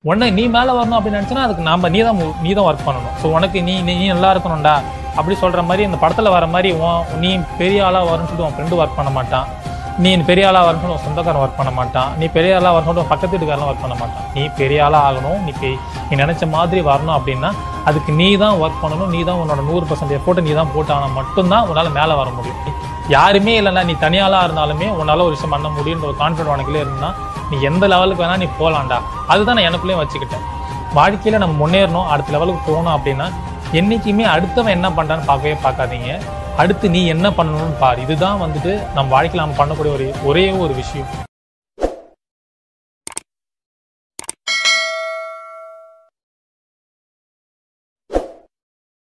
உடனே நீ மேலே வரணும் அப்படின்னு நினச்சினா அதுக்கு நாம நீ தான் நீ தான் ஒர்க் பண்ணணும் ஸோ உனக்கு நீ நீ நீ நல்லா இருக்கணும்டா அப்படி சொல்கிற மாதிரி இந்த படத்தில் வர மாதிரி உன் நீ பெரிய ஆளாக வரும்னு சொல்லிட்டு உன் ஃப்ரெண்டு ஒர்க் பண்ண மாட்டான் நீ பெரிய ஆளாக வரணும்னு சொல்லி உன் சொந்தக்காரன் ஒர்க் பண்ண மாட்டான் நீ பெரிய ஆளாக வரணும்னு சொல்லி உன் பக்கத்து வீட்டுக்காரன் ஒர்க் பண்ண மாட்டான் நீ பெரிய ஆளாக ஆகணும் நீ பெ- நீ நினச்ச மாதிரி வரணும் அப்படின்னா அதுக்கு நீ தான் ஒர்க் பண்ணணும் நீ தான் உன்னோட நூறு பர்சன்ட் எஃபோர்ட்டை நீ தான் போட்டானா மட்டும்தான் உன்னால் மேலே வர முடியும் யாருமே இல்லைன்னா நீ தனியாளாக இருந்தாலுமே உன்னால் ஒரு விஷயம் பண்ண முடியுன்ற ஒரு கான்ஃபிடென்ட் உனக்குள்ளே இருந்தா நீ எந்த லெவலுக்கு வேணால் நீ போகலாம்டா அதுதான் நான் எனக்குள்ளேயும் வச்சுக்கிட்டேன் வாழ்க்கையில் நம்ம முன்னேறணும் அடுத்த லெவலுக்கு போகணும் அப்படின்னா என்னைக்குமே அடுத்தவன் என்ன பண்ணுறான்னு பார்க்கவே பார்க்காதீங்க அடுத்து நீ என்ன பண்ணணும்னு பாரு இதுதான் வந்துட்டு நம்ம வாழ்க்கையில் நம்ம பண்ணக்கூடிய ஒரு ஒரே ஒரு விஷயம்